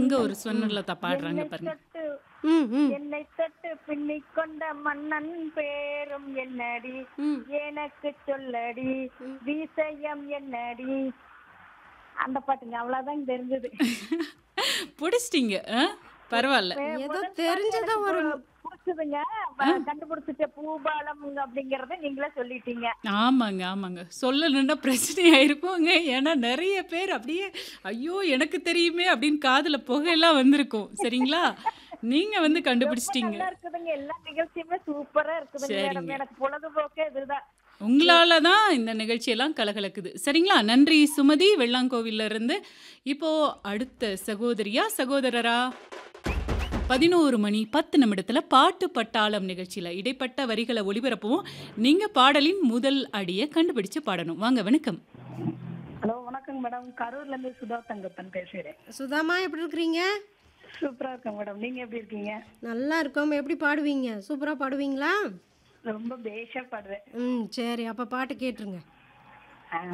அங்க ஒரு ஸ்வர்ணலதா பாடுறாங்க என்னை பாருங்க தொட்டு ம் ம் என்னை தொட்டு பின்னிக் கொண்ட மன்னன் பேரும் என்னடி ம். எனக்கு சொல்லடி விஷயம் என்னடி அந்த பாட்டுங்க அவ்வளவுதான் தெரிஞ்சது பிடிச்சிட்டீங்க ஆ? பரவாயில்ல ஏதோ தெரிஞ்சதா ஒரு புடிச்சதுங்க கண்டுபிடிச்சிட்ட பூபாலம் அப்படிங்கறத நீங்களே சொல்லிட்டீங்க ஆமாங்க ஆமாங்க சொல்லணுன்னா பிரச்சனையா இருக்குங்க ஏன்னா நிறைய பேர் அப்படியே ஐயோ எனக்கு தெரியுமே அப்படின்னு காதுல புகையெல்லாம் வந்திருக்கும் சரிங்களா நீங்க வந்து கண்டுபிடிச்சிட்டீங்க நல்லா இருக்குதுங்க எல்லா நிகழ்ச்சியுமே சூப்பரா இருக்குதுங்க மேடம் சரிங்க. எனக்கு பொழுதுபோக்கே இதுதான் உங்களால தான் இந்த நிகழ்ச்சியெல்லாம் கலகலக்குது சரிங்களா நன்றி சுமதி வெள்ளாங்கோவில்ல இருந்து இப்போ அடுத்த சகோதரியா சகோதரரா பதினோரு மணி பத்து நிமிடத்துல பாட்டு பட்டாளம் நிகழ்ச்சியில இடைப்பட்ட வரிகளை ஒளிபரப்புவோம் நீங்க பாடலின் முதல் அடியை கண்டுபிடிச்சு பாடணும் வாங்க வணக்கம் ஹலோ வணக்கம் மேடம் கரூர்ல இருந்து சுதா தங்கப்பன் பேசுறேன் சுதாமா எப்படி இருக்கிறீங்க சூப்பரா இருக்கேன் மேடம் நீங்க எப்படி இருக்கீங்க நல்லா இருக்கோம் எப்படி பாடுவீங்க சூப்பரா பாடுவீங்களா ரொம்ப பேஷா பாடுவேன் ம் சரி அப்ப பாட்டு கேட்டுருங்க